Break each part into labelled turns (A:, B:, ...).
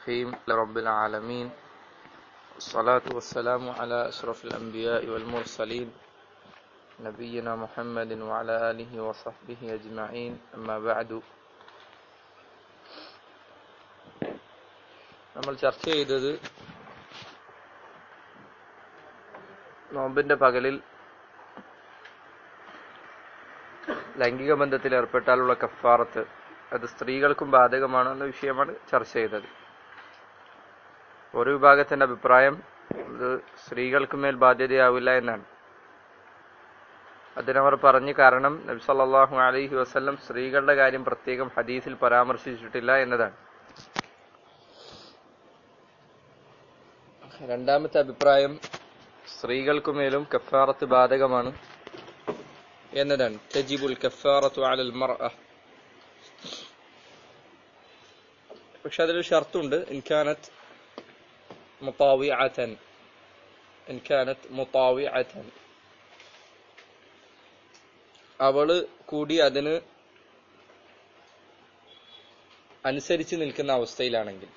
A: الرحيم لرب العالمين والصلاة والسلام على أشرف الأنبياء والمرسلين نبينا محمد وعلى آله وصحبه أجمعين أما بعد നമ്മൾ ചർച്ച ചെയ്തത് നോമ്പിന്റെ പകലിൽ ലൈംഗിക ബന്ധത്തിൽ ഏർപ്പെട്ടാലുള്ള കഫാറത്ത് അത് സ്ത്രീകൾക്കും ബാധകമാണ് എന്ന വിഷയമാണ് ചർച്ച ചെയ്തത് ഒരു വിഭാഗത്തിന്റെ അഭിപ്രായം ഇത് സ്ത്രീകൾക്ക് മേൽ ബാധ്യതയാവില്ല എന്നാണ് അതിനവർ പറഞ്ഞു കാരണം നബി സല്ലല്ലാഹു അലൈഹി വസല്ലം സ്ത്രീകളുടെ കാര്യം പ്രത്യേകം ഹദീസിൽ പരാമർശിച്ചിട്ടില്ല എന്നതാണ് രണ്ടാമത്തെ അഭിപ്രായം സ്ത്രീകൾക്കുമേലും കഫാറത്ത് ബാധകമാണ് എന്നതാണ് തജിബുൽ കഫാറത്തു അലൽ മർഅ പക്ഷെ അതിലൊരു ഷർത്തുണ്ട് ഇൻകാനത്ത് മുത്താവിഅതൻ ഇൻകാനത്ത് മുത്താവിഅതൻ അവള് കൂടി അതിന് അനുസരിച്ച് നിൽക്കുന്ന അവസ്ഥയിലാണെങ്കിൽ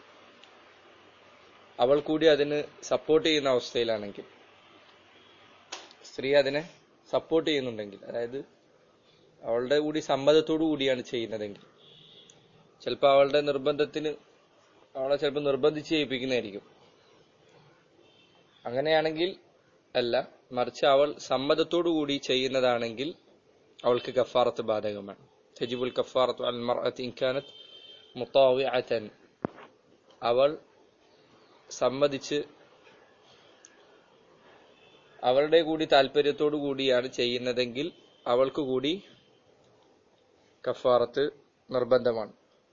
A: അവൾ കൂടി അതിന് സപ്പോർട്ട് ചെയ്യുന്ന അവസ്ഥയിലാണെങ്കിൽ സ്ത്രീ അതിനെ സപ്പോർട്ട് ചെയ്യുന്നുണ്ടെങ്കിൽ അതായത് അവളുടെ കൂടി സമ്മതത്തോടു കൂടിയാണ് ചെയ്യുന്നതെങ്കിൽ ചിലപ്പോൾ അവളുടെ നിർബന്ധത്തിന് അവളെ ചിലപ്പോൾ നിർബന്ധിച്ച് ചെയ്യിപ്പിക്കുന്നതായിരിക്കും അങ്ങനെയാണെങ്കിൽ അല്ല മറിച്ച് അവൾ സമ്മതത്തോടു കൂടി ചെയ്യുന്നതാണെങ്കിൽ അവൾക്ക് കഫാറത്ത് ബാധകമാണ് തജിബുൽ കഫാറത്ത് അൽ മർഅത്ത് ഇൻകാനത്ത് മുത്താവിഅതൻ അവൾ സമ്മതിച്ച് അവളുടെ കൂടി താല്പര്യത്തോടു കൂടിയാണ് ചെയ്യുന്നതെങ്കിൽ അവൾക്ക് കൂടി കഫാറത്ത് നിർബന്ധമാണ്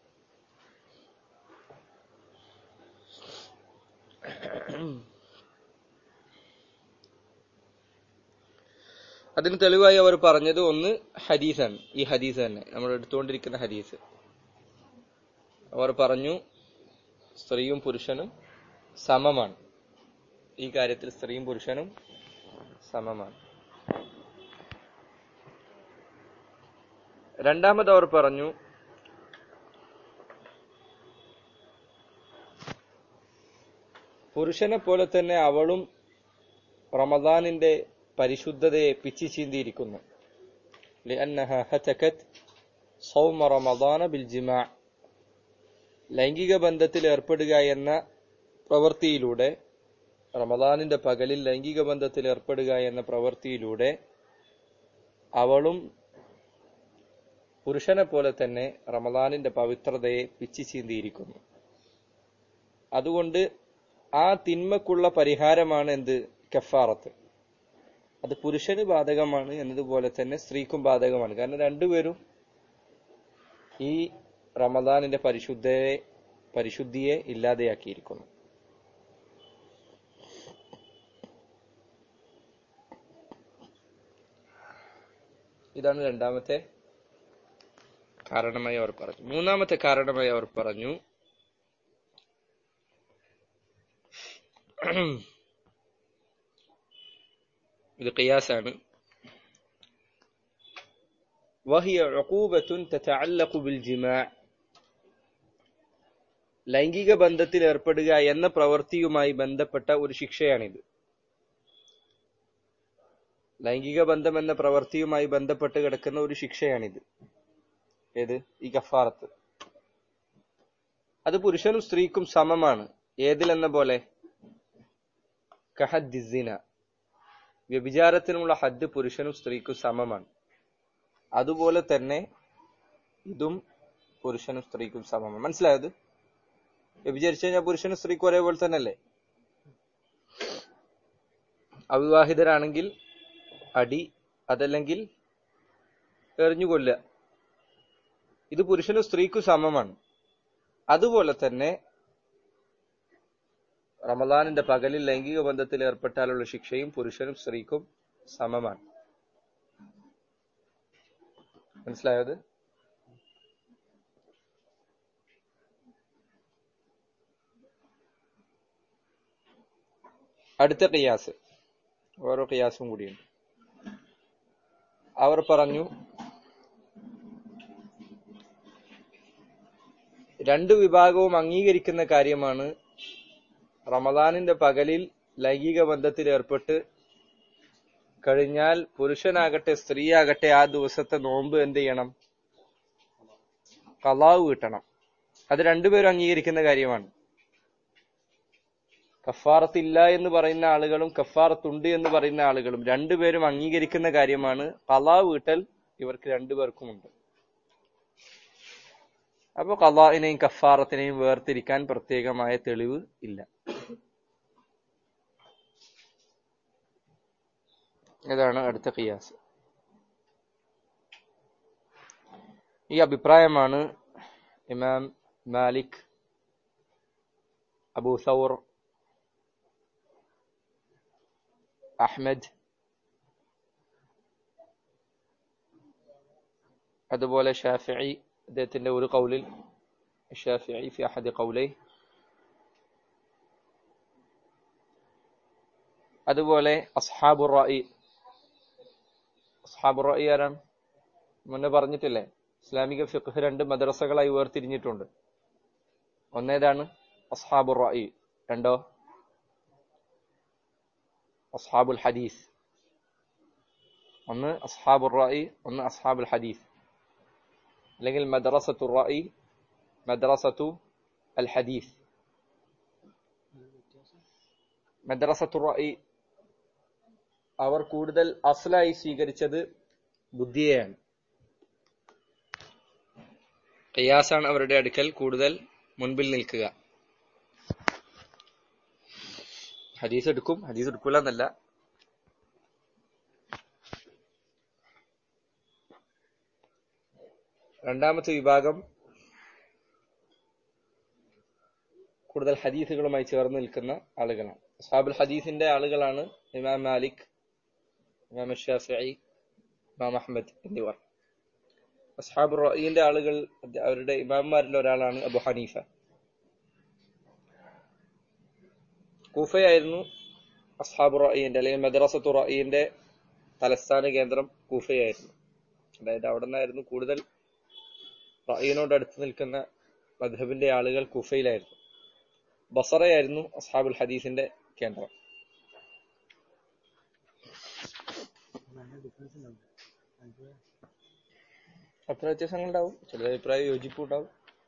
A: അതിന് തെളിവായി അവർ പറഞ്ഞത് ഒന്ന് ഹദീസാണ് ഈ ഹദീസ് തന്നെ നമ്മൾ എടുത്തുകൊണ്ടിരിക്കുന്ന ഹദീസ് അവർ പറഞ്ഞു സ്ത്രീയും പുരുഷനും സമമാണ് ഈ കാര്യത്തിൽ സ്ത്രീയും പുരുഷനും സമമാണ് രണ്ടാമത് അവർ പറഞ്ഞു പുരുഷനെ പോലെ തന്നെ അവളും റമദാനിന്റെ പരിശുദ്ധതയെ പിച്ചി ചീന്തിയിരിക്കുന്നു ലൈംഗിക ബന്ധത്തിൽ ഏർപ്പെടുക എന്ന പ്രവൃത്തിയിലൂടെ റമദാനിന്റെ പകലിൽ ലൈംഗിക ബന്ധത്തിൽ ഏർപ്പെടുക എന്ന പ്രവൃത്തിയിലൂടെ അവളും പുരുഷനെ പോലെ തന്നെ റമദാനിന്റെ പവിത്രതയെ പിച്ചി ചീന്തിയിരിക്കുന്നു അതുകൊണ്ട് ആ തിന്മക്കുള്ള പരിഹാരമാണ് എന്ത് കഫാറത്ത് അത് പുരുഷന് ബാധകമാണ് എന്നതുപോലെ തന്നെ സ്ത്രീക്കും ബാധകമാണ് കാരണം രണ്ടുപേരും ഈ റമദാനിന്റെ പരിശുദ്ധയെ പരിശുദ്ധിയെ ഇല്ലാതെയാക്കിയിരിക്കുന്നു ഇതാണ് രണ്ടാമത്തെ കാരണമായി അവർ പറഞ്ഞു മൂന്നാമത്തെ കാരണമായി അവർ പറഞ്ഞു ഇത് ഖിയാസാണ് وهي عقوبة تتعلق بالجماع ലൈംഗിക ബന്ധത്തിൽ ഏർപ്പെടുക എന്ന പ്രവൃത്തിയുമായി ബന്ധപ്പെട്ട ഒരു ശിക്ഷയാണിത് ലൈംഗിക ബന്ധം എന്ന പ്രവൃത്തിയുമായി ബന്ധപ്പെട്ട് കിടക്കുന്ന ഒരു ശിക്ഷയാണിത് ഏത് ഈ കഫാറത്ത് അത് പുരുഷനും സ്ത്രീക്കും സമമാണ് ഏതിലെന്ന പോലെ കഹദ്ദിസിന വ്യഭിചാരത്തിനുള്ള ഹദ് പുരുഷനും സ്ത്രീക്കും സമമാണ് അതുപോലെ തന്നെ ഇതും പുരുഷനും സ്ത്രീക്കും സമമാണ് മനസ്സിലായത് വ്യഭിചരിച്ചു കഴിഞ്ഞാൽ പുരുഷനും സ്ത്രീക്കും ഒരേപോലെ തന്നെ അല്ലേ അവിവാഹിതരാണെങ്കിൽ അടി അതല്ലെങ്കിൽ എറിഞ്ഞു കൊല്ലുക ഇത് പുരുഷനും സ്ത്രീക്കും സമമാണ് അതുപോലെ തന്നെ റമദാനിന്റെ പകലിൽ ലൈംഗിക ബന്ധത്തിൽ ഏർപ്പെട്ടാലുള്ള ശിക്ഷയും പുരുഷനും സ്ത്രീക്കും സമമാണ് മനസ്സിലായത് അടുത്ത ഖിയാസ് ഓരോ ഖിയാസും കൂടിയുണ്ട് അവർ പറഞ്ഞു രണ്ട് വിഭാഗവും അംഗീകരിക്കുന്ന കാര്യമാണ് റമദാനിന്റെ പകലിൽ ലൈംഗിക ബന്ധത്തിൽ ഏർപ്പെട്ട് കഴിഞ്ഞാൽ പുരുഷനാകട്ടെ സ്ത്രീയാകട്ടെ ആ ദിവസത്തെ നോമ്പ് എന്ത് ചെയ്യണം കലാവ് കിട്ടണം അത് രണ്ടുപേരും അംഗീകരിക്കുന്ന കാര്യമാണ് കഫാറത്തില്ല എന്ന് പറയുന്ന ആളുകളും കഫാറത്തുണ്ട് എന്ന് പറയുന്ന ആളുകളും രണ്ടുപേരും അംഗീകരിക്കുന്ന കാര്യമാണ് കലാ വീട്ടൽ ഇവർക്ക് രണ്ടുപേർക്കുമുണ്ട് അപ്പൊ കലാഇനെയും കഫാറത്തിനെയും വേർതിരിക്കാൻ പ്രത്യേകമായ തെളിവ് ഇല്ല ഇതാണ് അടുത്ത ഖിയാസ് ഈ അഭിപ്രായമാണ് ഇമാം മാലിക് അബൂ സൗർ അഹ്മദ് അതുപോലെ ഷാഫിഇ അദ്ദേഹത്തിന്റെ ഒരു കൗലിൽ ഷാഫിഇ ഫി അഹദി കൗലൈ അതുപോലെ അസ്ഹാബു റായി അസ്ഹാബു റായി ആരാണ് മുന്നേ പറഞ്ഞിട്ടില്ലേ ഇസ്ലാമിക ഫിഖ് രണ്ട് മദ്രസകളായി വേർതിരിഞ്ഞിട്ടുണ്ട് ഒന്നേതാണ് അസ്ഹാബു റായി രണ്ടോ അസ്ഹാബുൽ ഹദീസ് ഒന്ന് അസ്ഹാബു റായി ഒന്ന് അസ്ഹാബുൽ ഹദീസ് അല്ലെങ്കിൽ മദ്രസത്തു റായി മദ്രസത്തു അൽ ഹദീസ് മദ്രസത്തു റായി അവർ കൂടുതൽ അസ്ലായി സ്വീകരിച്ചത് ബുദ്ധിയെയാണ് ഖിയാസാണ് അവരുടെ അടുക്കൽ കൂടുതൽ മുൻപിൽ നിൽക്കുക ഹദീസ് എടുക്കും ഹദീസ് എടുക്കൂല എന്നല്ല രണ്ടാമത്തെ വിഭാഗം കൂടുതൽ ഹദീസുകളുമായി ചേർന്ന് നിൽക്കുന്ന ആളുകളാണ് അസ്ഹാബുൽ ഹദീസിന്റെ ആളുകളാണ് ഇമാം മാലിക് ഇമാം ഷാഫിഇ ഇമാം അഹമ്മദ് എന്നിവർ അസ്ഹാബ് റഈന്റെ ആളുകൾ അവരുടെ ഇമാംമാരിൽ ഒരാളാണ് അബു ഹനീഫ കൂഫയായിരുന്നു അസ്ഹാബ് റഈന്റെ അല്ലെങ്കിൽ മദ്രസത്തു റഈന്റെ തലസ്ഥാന കേന്ദ്രം കൂഫയായിരുന്നു അതായത് അവിടെ നിന്നായിരുന്നു കൂടുതൽ റഈനോട് അടുത്ത് നിൽക്കുന്ന മധബിന്റെ ആളുകൾ കൂഫയിലായിരുന്നു ബസറയായിരുന്നു അസ്ഹാബുൽ ഹദീസിന്റെ കേന്ദ്രം അഭിപ്രായ വ്യത്യാസങ്ങൾ ഉണ്ടാവും ചില അഭിപ്രായ യോജിപ്പും ഉണ്ടാവും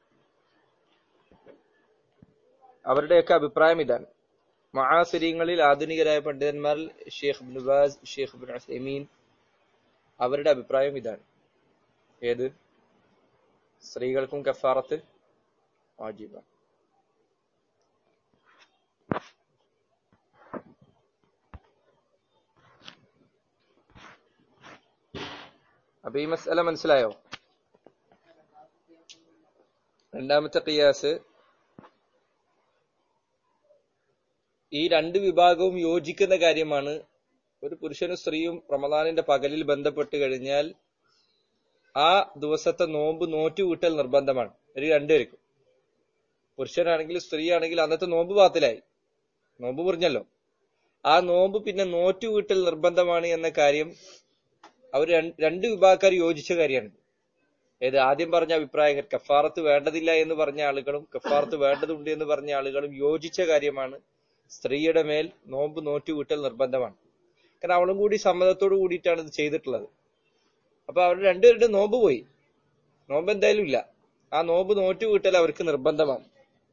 A: അവരുടെയൊക്കെ അഭിപ്രായം ഇതാണ് മഹാസിരിയങ്ങളിൽ ആധുനികരായ പണ്ഡിതന്മാരിൽ Sheikh bin Baz Sheikh bin Uthaymeen അവരുടെ അഭിപ്രായം ഇതാണ് ഏത് സ്ത്രീകൾക്കും കഫാറത്ത് വാജിബാണ് അപ്പൊ ഈ മസല മനസ്സിലായോ രണ്ടാമത്തെ ഖിയാസ് ഈ രണ്ട് വിഭാഗവും യോജിക്കുന്ന കാര്യമാണ് ഒരു പുരുഷനും സ്ത്രീയും റമദാനിന്റെ പകലിൽ ബന്ധപ്പെട്ട് കഴിഞ്ഞാൽ ആ ദിവസത്തെ നോമ്പ് നോറ്റുകൂട്ടൽ നിർബന്ധമാണ് ഒരു രണ്ടുപേർക്കും പുരുഷനാണെങ്കിൽ സ്ത്രീ ആണെങ്കിൽ അന്നത്തെ നോമ്പ് പാത്തിലായി നോമ്പ് മുറിഞ്ഞല്ലോ ആ നോമ്പ് പിന്നെ നോറ്റുകൂട്ടൽ നിർബന്ധമാണ് എന്ന കാര്യം അവർ രണ്ട് വിഭാഗക്കാർ യോജിച്ച കാര്യമാണ് ഏത് ആദ്യം പറഞ്ഞ അഭിപ്രായങ്ങൾ കഫാറത്ത് വേണ്ടതില്ല എന്ന് പറഞ്ഞ ആളുകളും കഫാറത്ത് വേണ്ടതുണ്ട് എന്ന് പറഞ്ഞ ആളുകളും യോജിച്ച കാര്യമാണ് സ്ത്രീയുടെ മേൽ നോമ്പ് നോറ്റുകൂട്ടൽ നിർബന്ധമാണ് കാരണം അവളും കൂടി സമ്മതത്തോട് കൂടിയിട്ടാണ് ഇത് ചെയ്തിട്ടുള്ളത് അപ്പൊ അവർ രണ്ടുപേരുടെ നോമ്പ് പോയി നോമ്പ് എന്തായാലും ഇല്ല ആ നോമ്പ് നോറ്റുകൂട്ടൽ അവർക്ക് നിർബന്ധമാണ്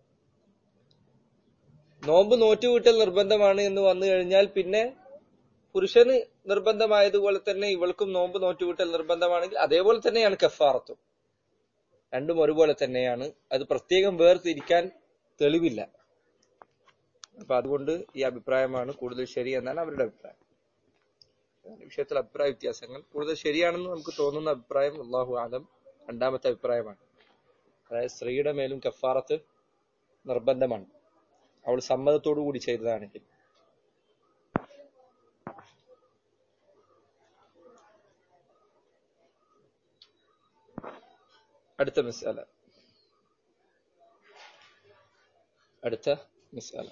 A: നോമ്പ് നോറ്റുകൂട്ടൽ നിർബന്ധമാണ് എന്ന് വന്നു കഴിഞ്ഞാൽ പിന്നെ പുരുഷന് നിർബന്ധമായതുപോലെ തന്നെ ഇവൾക്കും നോമ്പ് നോറ്റുകൂട്ടൽ നിർബന്ധമാണെങ്കിൽ അതേപോലെ തന്നെയാണ് കഫാറത്തും രണ്ടും ഒരുപോലെ തന്നെയാണ് അത് പ്രത്യേകം വേർതിരിക്കാൻ തെളിവില്ല അപ്പൊ അതുകൊണ്ട് ഈ അഭിപ്രായമാണ് കൂടുതൽ ശരി എന്നാണ് അവരുടെ അഭിപ്രായം ഈ വിഷയത്തിൽ അഭിപ്രായ വ്യത്യാസങ്ങൾ കൂടുതൽ ശരിയാണെന്ന് നമുക്ക് തോന്നുന്ന അഭിപ്രായം അള്ളാഹു ആലം രണ്ടാമത്തെ അഭിപ്രായമാണ് അതായത് സ്ത്രീയുടെ മേലും കഫാറത്ത് നിർബന്ധമാണ് അവൾ സമ്മതത്തോടു കൂടി ചെയ്തതാണെങ്കിൽ അടുത്ത മിസ്അല അടുത്ത മിസ്അല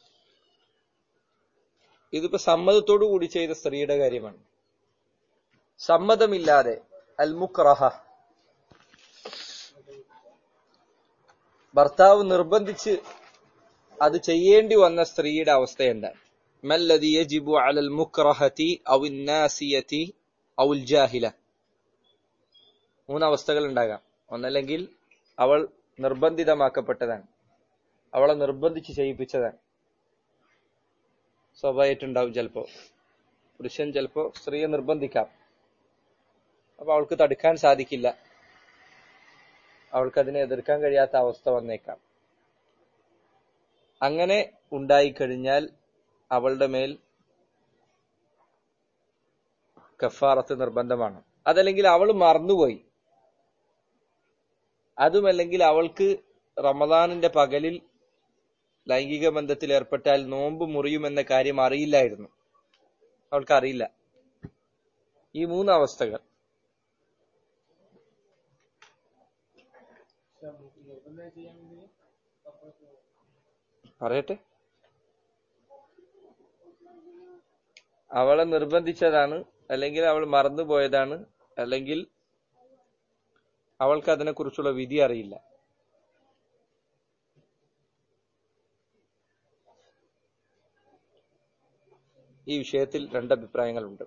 A: ഇതിപ്പോ സമ്മതത്തോടു കൂടി ചെയ്ത സ്ത്രീയുടെ കാര്യമാണ് സമ്മതമില്ലാതെ അൽ മുക്രഹ ഭർത്താവ് നിർബന്ധിച്ച് അത് ചെയ്യേണ്ടി വന്ന സ്ത്രീയുടെ അവസ്ഥ എന്താണ് മല്ലതി യജിബു അലൽ മുക്രഹതി ഔ നാസിയതി ഔ ജാഹില മൂന്ന് അവസ്ഥകൾ ഉണ്ടാകാം ഒന്നല്ലെങ്കിൽ അവൾ നിർബന്ധിതമാക്കപ്പെട്ടതാണ് അവളെ നിർബന്ധിച്ച് ചെയ്യിപ്പിച്ചതാണ് സ്വാഭാവികമായിട്ടുണ്ടാവും ചിലപ്പോ പുരുഷൻ ചിലപ്പോ സ്ത്രീയെ നിർബന്ധിക്കാം അപ്പൊ അവൾക്ക് തടുക്കാൻ സാധിക്കില്ല അവൾക്ക് അതിനെ എതിർക്കാൻ കഴിയാത്ത അവസ്ഥ വന്നേക്കാം അങ്ങനെ ഉണ്ടായിക്കഴിഞ്ഞാൽ അവളുടെ മേൽ കഫാറത്ത് നിർബന്ധമാണ് അതല്ലെങ്കിൽ അവൾ മറന്നുപോയി അതുമല്ലെങ്കിൽ അവൾക്ക് റമദാനിന്റെ പകലിൽ ലൈംഗിക ബന്ധത്തിൽ ഏർപ്പെട്ടാൽ നോമ്പ് മുറിയുമെന്ന കാര്യം അറിയില്ലായിരുന്നു അവൾക്ക് അറിയില്ല ഈ മൂന്ന് അവസ്ഥകൾ പറയട്ടെ അവളെ നിർബന്ധിച്ചതാണ് അല്ലെങ്കിൽ അവൾ മറന്നുപോയതാണ് അല്ലെങ്കിൽ അവൾക്ക് അതിനെക്കുറിച്ചുള്ള വിധി അറിയില്ല ഈ വിഷയത്തിൽ രണ്ട് അഭിപ്രായങ്ങളുണ്ട്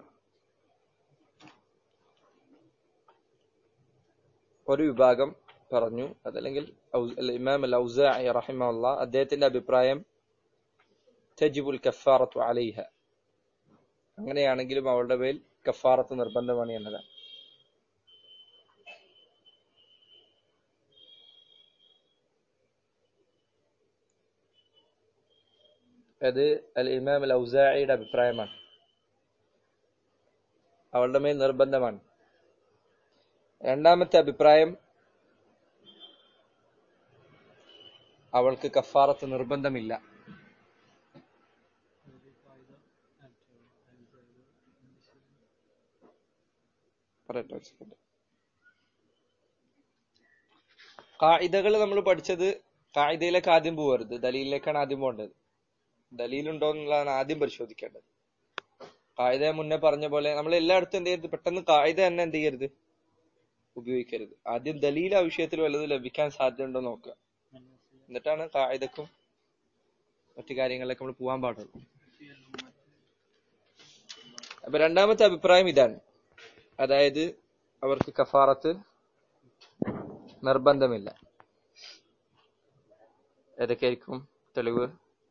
A: ഒരു വിഭാഗം പറഞ്ഞു അതല്ലെങ്കിൽ ഔ- അല്ല, ഇമാം അൽ ഔസാഇ റഹിമഹുള്ള അദ്ദേഹത്തിന്റെ അഭിപ്രായം തജിബുൽ കഫാറത്തു അലൈഹ അങ്ങനെയാണെങ്കിലും അവളുടെ മേൽ കഫാറത്ത് നിർബന്ധമാണ് എന്നതാണ് അത് അൽ ഇമാം അൽ ഔസാഇയുടെ അഭിപ്രായമാണ് അവളുടെ മേൽ നിർബന്ധമാണ് രണ്ടാമത്തെ അഭിപ്രായം അവൾക്ക് കഫാറത്ത് നിർബന്ധമില്ല പറയട്ടെ ഒരു second. കായികകൾ നമ്മൾ പഠിച്ചത് കായികയിലേക്ക് ആദ്യം പോകരുത് ദലീലിലേക്കാണ് ആദ്യം പോകേണ്ടത് ദലീലുണ്ടോ എന്നുള്ളതാണ് ആദ്യം പരിശോധിക്കേണ്ടത് കായിക മുന്നേ പറഞ്ഞ പോലെ നമ്മൾ എല്ലായിടത്തും എന്ത് ചെയ്യരുത് പെട്ടെന്ന് കായിക തന്നെ എന്ത് ചെയ്യരുത് ഉപയോഗിക്കരുത് ആദ്യം ദലീൽ ആ വിഷയത്തിൽ വല്ലതും ലഭിക്കാൻ സാധ്യതയുണ്ടോ നോക്കുക എന്നിട്ടാണ് കായികക്കും മറ്റു കാര്യങ്ങളിലേക്ക് നമ്മൾ പോകാൻ പാടുള്ളൂ അപ്പൊ രണ്ടാമത്തെ അഭിപ്രായം ഇതാണ് അതായത് അവർക്ക് കഫാറത്ത് നിർബന്ധമില്ല ഏതൊക്കെയായിരിക്കും തെളിവ്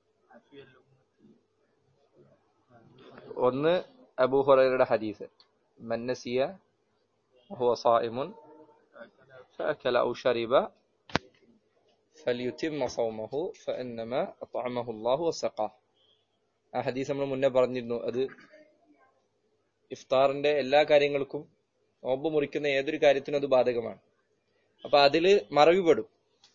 A: ഒന്ന് അബൂ ഹുറൈറയുടെ ഹദീസ് മന്നസിയ وهو صائم فأكل أو شرب فليتم صومه فإنما أطعمه الله وسقاه ആ ഹദീസ് നമ്മൾ മുന്നേ പറഞ്ഞിരുന്നു അത് ഇഫ്താറിന്റെ എല്ലാ കാര്യങ്ങൾക്കും നോമ്പ് മുറിക്കുന്ന ഏതൊരു കാര്യത്തിനും അത് ബാധകമാണ് അപ്പൊ അതില് മറവി പെടും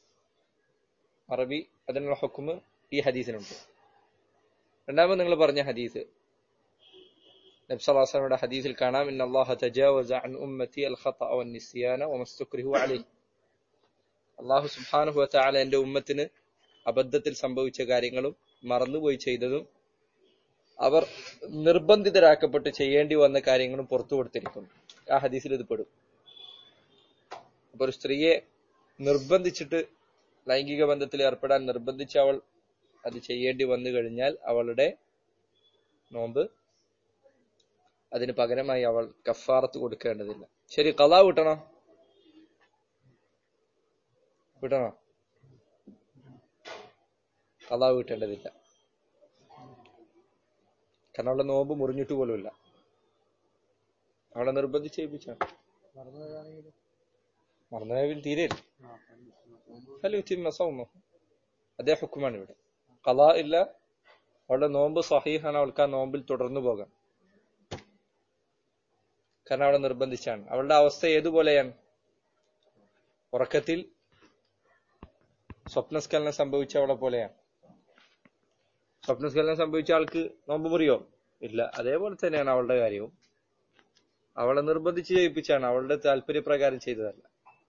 A: മറവി അതിനുള്ള ഹുക്കുമ് ഈ ഹദീസിനുണ്ട് രണ്ടാമത് നിങ്ങൾ പറഞ്ഞ ഹദീസ് നബ്സലാസ്ലമിയുടെ ഹദീസിൽ കാണാം ഇന്ന അള്ളാഹ തജാവസ അൻ ഉമ്മത്തി അൽ ഖത വൻ നിസ്യാന വമസ്തുക്രിഹു അലൈഹി അള്ളാഹു സുബ്ഹാനഹു വതആല എന്റെ ഉമ്മത്തിന് അബദ്ധത്തിൽ സംഭവിച്ച കാര്യങ്ങളും മറന്നുപോയി ചെയ്തതും അവർ നിർബന്ധിതരാക്കപ്പെട്ട് ചെയ്യേണ്ടി വന്ന കാര്യങ്ങളും പുറത്തു കൊടുത്തിരിക്കുന്നു ആ ഹദീസിൽ ഇത് പെടും അപ്പൊ ഒരു സ്ത്രീയെ നിർബന്ധിച്ചിട്ട് ലൈംഗിക ബന്ധത്തിൽ ഏർപ്പെടാൻ നിർബന്ധിച്ച അവൾ അത് ചെയ്യേണ്ടി വന്നു കഴിഞ്ഞാൽ അവളുടെ നോമ്പ് അതിന് പകരമായി അവൾ കഫാറത്ത് കൊടുക്കേണ്ടതില്ല ശരി കലാ വിട്ടണോ വിട്ടണോ കലാ വീട്ടേണ്ടതില്ല കാരണം അവളുടെ നോമ്പ് മുറിഞ്ഞിട്ട് പോലുമില്ല അവളെ നിർബന്ധിച്ച് ചെയ്യിപ്പിച്ചാണ് മറന്നുപോയാൽ തീരെ അതേ ഹുക്കുമാണ് ഇവിടെ കലാ ഇല്ല അവളുടെ നോമ്പ് സഹീഹാണ് അവൾക്ക് ആ നോമ്പിൽ തുടർന്നു പോകാം കാരണം അവളെ നിർബന്ധിച്ചാണ് അവളുടെ അവസ്ഥ ഏതുപോലെയാണ് ഉറക്കത്തിൽ സ്വപ്നസ്ഖലനം സംഭവിച്ച അവളെ പോലെയാണ് സ്വപ്നസ്ഖലനം സംഭവിച്ച ആൾക്ക് നോമ്പ് മുറിയോ ഇല്ല അതേപോലെ തന്നെയാണ് അവളുടെ കാര്യവും അവളെ നിർബന്ധിച്ച് ചെയ്യിപ്പിച്ചാണ് അവളുടെ താല്പര്യപ്രകാരം ചെയ്തതല്ല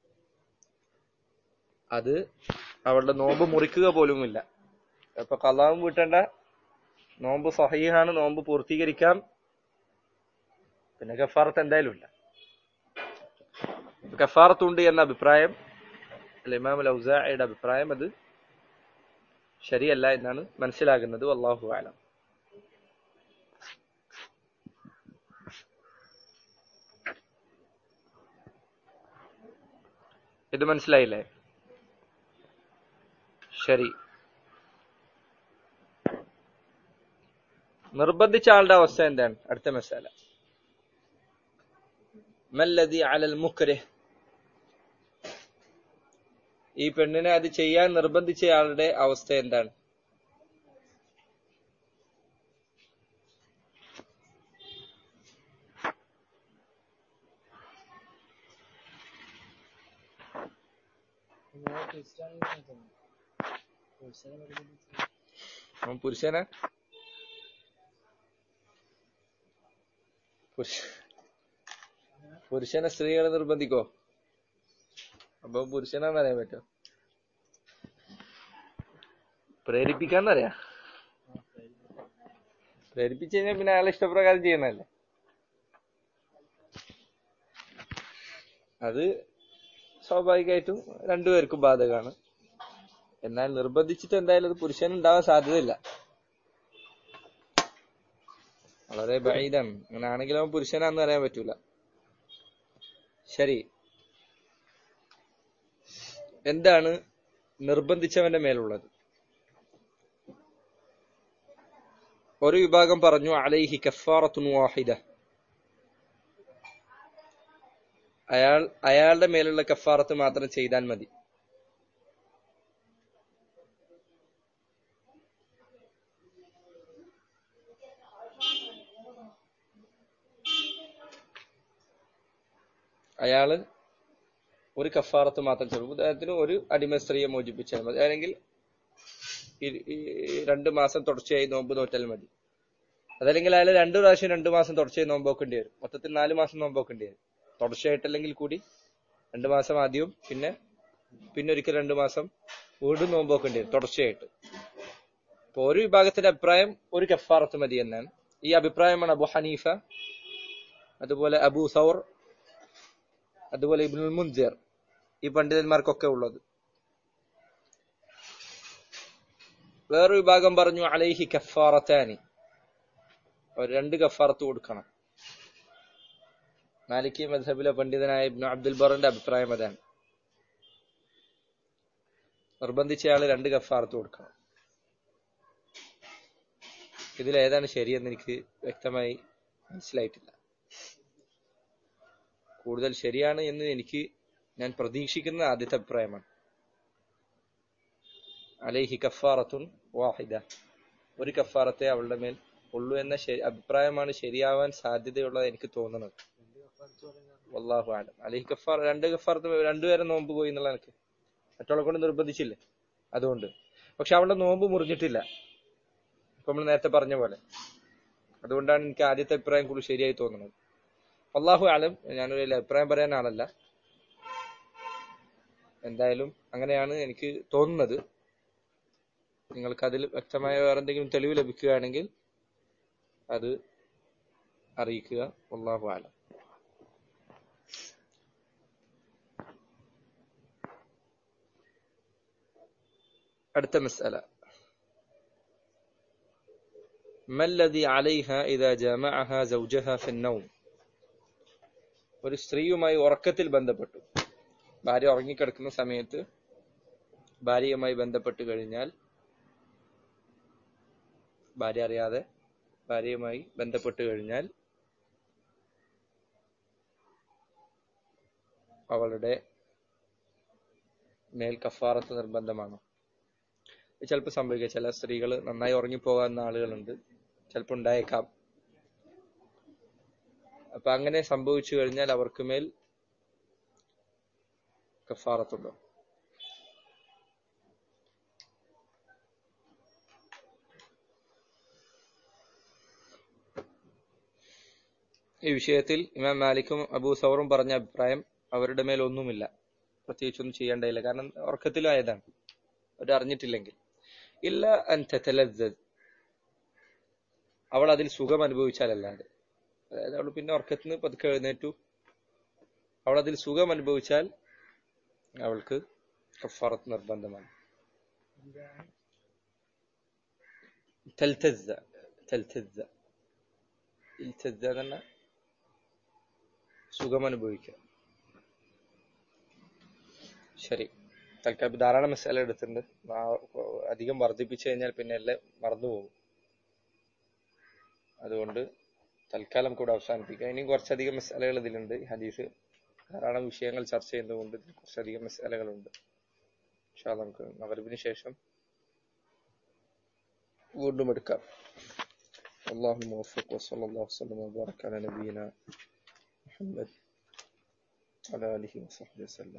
A: അത് അവളുടെ നോമ്പ് മുറിക്കുക പോലുമില്ല അപ്പൊ കലാവും വീട്ടേണ്ട നോമ്പ് സഹീഹാണ് നോമ്പ് പൂർത്തീകരിക്കാം പിന്നെ കഫാറത്ത് എന്തായാലും ഇല്ല കഫാറത്തുണ്ട് എന്ന അഭിപ്രായം അല്ല ഇമാം ഔസായുടെ അഭിപ്രായം അത് ശരിയല്ല എന്നാണ് മനസ്സിലാകുന്നത് അള്ളാഹു ആലം ഇത് മനസ്സിലായില്ലേ ശരി നിർബന്ധിച്ച ആളുടെ അവസ്ഥ എന്താണ് അടുത്ത മസാല മല്ലതി അലൽ മുക്രഹ് ഈ പെണ്ണിനെ അത് ചെയ്യാൻ നിർബന്ധിച്ച ആളുടെ അവസ്ഥ എന്താണ് അവൻ പുരുഷനാ പുരുഷ പുരുഷനെ സ്ത്രീകളെ നിർബന്ധിക്കോ അപ്പൊ പുരുഷനാന്ന് അറിയാൻ പറ്റോ പ്രേരിപ്പിക്കാന്നറിയാ പ്രേരിപ്പിച്ചു കഴിഞ്ഞാൽ പിന്നെ അയാളെ ഇഷ്ടപ്രകാരം ചെയ്യണല്ലേ അത് സ്വാഭാവികമായിട്ടും രണ്ടുപേർക്കും ബാധകമാണ് എന്നാൽ നിർബന്ധിച്ചിട്ട് എന്തായാലും അത് പുരുഷൻ ഉണ്ടാവാൻ സാധ്യതയില്ല വളരെ ബൈദാണ് അങ്ങനെ ആണെങ്കിലും അവൻ പുരുഷനാന്ന് അറിയാൻ പറ്റൂല ശരി എന്താണ് നിർബന്ധിച്ചവന്റെ മേലുള്ളത് ഒരു വിഭാഗം പറഞ്ഞു അലൈഹി കഫാറത്തുൻ വാഹിദ അയാൾ അയാളുടെ മേലുള്ള കഫാറത്ത് മാത്രം ചെയ്താൽ മതി അയാള് ഒരു കഫാറത്ത് മാത്രം ചെറുപ്പം ഉദാഹരണത്തിന് ഒരു അടിമ സ്ത്രീയെ മോചിപ്പിച്ചാൽ മതി അല്ലെങ്കിൽ ഈ- ഈ രണ്ട് മാസം തുടർച്ചയായി നോമ്പ് നോറ്റാൽ മതി അതല്ലെങ്കിൽ അയാൾ രണ്ടു പ്രാവശ്യം രണ്ടു മാസം തുടർച്ചയായി നോമ്പ് നോക്കേണ്ടി വരും മൊത്തത്തിൽ നാല് മാസം നോമ്പ് നോക്കേണ്ടി വരും തുടർച്ചയായിട്ടല്ലെങ്കിൽ കൂടി രണ്ടു മാസം ആദ്യവും പിന്നെ പിന്നെ ഒരിക്കൽ രണ്ടു മാസം വീണ്ടും നോമ്പ് നോക്കേണ്ടി വരും തുടർച്ചയായിട്ട് അപ്പൊ ഒരു വിഭാഗത്തിന്റെ അഭിപ്രായം ഒരു കഫാറത്ത് മതി എന്നാണ് ഈ അഭിപ്രായമാണ് അബു ഹനീഫ അതുപോലെ അബു സൗർ അതുപോലെ ഇബ്നുൽ മുൻസിർ ഈ പണ്ഡിതന്മാർക്കൊക്കെ ഉള്ളത് വേറൊരു വിഭാഗം പറഞ്ഞു അലൈഹി കഫാറത്താനി അവർ രണ്ട് കഫാറത്ത് കൊടുക്കണം മാലിക്കി മദ്ഹബിലെ പണ്ഡിതനായ ഇബ്നു അബ്ദുൽ ബറിന്റെ അഭിപ്രായം അതാണ് നിർബന്ധിച്ചയാള് രണ്ട് കഫാറത്ത് കൊടുക്കണം ഇതിൽ ഏതാണ് ശരിയെന്ന് എനിക്ക് വ്യക്തമായി മനസ്സിലായിട്ടില്ല കൂടുതൽ ശരിയാണ് എന്ന് എനിക്ക് ഞാൻ പ്രതീക്ഷിക്കുന്ന ആദ്യത്തെ അഭിപ്രായമാണ് അലൈഹി കഫാറത്തുൻ വാഹിദ ഒരു കഫാറത്തെ അവളുടെ മേൽ ഉള്ളൂ എന്ന ശരി- അഭിപ്രായമാണ് ശരിയാവാൻ സാധ്യതയുള്ളത് എനിക്ക് തോന്നുന്നത് വല്ലാഹു ആലം അലൈഹി കഫാർ രണ്ട് കഫാറത്ത് രണ്ടുപേരെ നോമ്പ് പോയി എന്നുള്ള എനിക്ക് മറ്റുള്ള കൊണ്ട് നിർബന്ധിച്ചില്ലേ അതുകൊണ്ട് പക്ഷെ അവളുടെ നോമ്പ് മുറിഞ്ഞിട്ടില്ല ഇപ്പൊ നമ്മൾ നേരത്തെ പറഞ്ഞ പോലെ അതുകൊണ്ടാണ് എനിക്ക് ആദ്യത്തെ അഭിപ്രായം കൂടുതൽ ശരിയായി തോന്നുന്നത് അള്ളാഹു ആലം ഞാനൊരു വലിയ അഭിപ്രായം പറയാൻ ആളല്ല എന്തായാലും അങ്ങനെയാണ് എനിക്ക് തോന്നുന്നത് നിങ്ങൾക്ക് അതിൽ വ്യക്തമായ വേറെ എന്തെങ്കിലും തെളിവ് ലഭിക്കുകയാണെങ്കിൽ അത് അറിയിക്കുക അള്ളാഹു ആലം അടുത്ത മസ്അല ما الذي عليها إذا جامعها زوجها في النوم ഒരു സ്ത്രീയുമായി ഉറക്കത്തിൽ ബന്ധപ്പെട്ടു ഭാര്യ ഉറങ്ങിക്കിടക്കുന്ന സമയത്ത് ഭാര്യയുമായി ബന്ധപ്പെട്ട് കഴിഞ്ഞാൽ ഭാര്യ അറിയാതെ ഭാര്യയുമായി ബന്ധപ്പെട്ട് കഴിഞ്ഞാൽ അവളുടെ മേൽ കഫാറത്ത് നിർബന്ധമാണോ ഇത് ചിലപ്പോൾ സംഭവിക്കുക ചില സ്ത്രീകൾ നന്നായി ഉറങ്ങിപ്പോകാവുന്ന ആളുകളുണ്ട് ചിലപ്പോൾ ഉണ്ടായേക്കാം അപ്പൊ അങ്ങനെ സംഭവിച്ചു കഴിഞ്ഞാൽ അവർക്ക് മേൽ കഫാറത്തുണ്ടോ ഈ വിഷയത്തിൽ ഇമാം മാലിക്കും അബൂ സൗറും പറഞ്ഞ അഭിപ്രായം അവരുടെ മേൽ ഒന്നുമില്ല പ്രത്യേകിച്ചൊന്നും ചെയ്യേണ്ടതില്ല കാരണം ഉറക്കത്തിലായതാണ് അവർ അറിഞ്ഞിട്ടില്ലെങ്കിൽ ഇല്ല അൻ തതലദ്ദദ് അവൾ അതിൽ സുഖം അനുഭവിച്ചാലല്ലാതെ അതായത് അവൾ പിന്നെ ഉറക്കത്തിൽ നിന്ന് പതുക്കെ എഴുന്നേറ്റു അവൾ അതിൽ സുഖം അനുഭവിച്ചാൽ അവൾക്ക് കഫാറത്ത് നിർബന്ധമാണ് തൽത്തസ്സ തൽത്തസ്സ ഇൽത്തസ്സ എന്ന സുഖം അനുഭവിക്കുക ശരി തൽക്കാലം ധാരാളം മസാല എടുത്തിട്ടുണ്ട് നാ- അധികം വർദ്ധിപ്പിച്ചു കഴിഞ്ഞാൽ പിന്നെ എല്ലാം മറന്നുപോകും അതുകൊണ്ട് തൽക്കാലം കൂടെ അവസാനിപ്പിക്കാം ഇനിയും കുറച്ചധികം മസാലകൾ ഇതിലുണ്ട് ഈ ഹദീസ് ധാരാളം വിഷയങ്ങൾ ചർച്ച ചെയ്യുന്നതുകൊണ്ട് ഇതിൽ കുറച്ചധികം മസാലകളുണ്ട് പക്ഷെ നമുക്ക് മകരവിന് ശേഷം വീണ്ടും എടുക്കാം അള്ളാഹു موفق وصلى الله وسلم وبارك على نبينا محمد وعلى آله وصحبه وسلم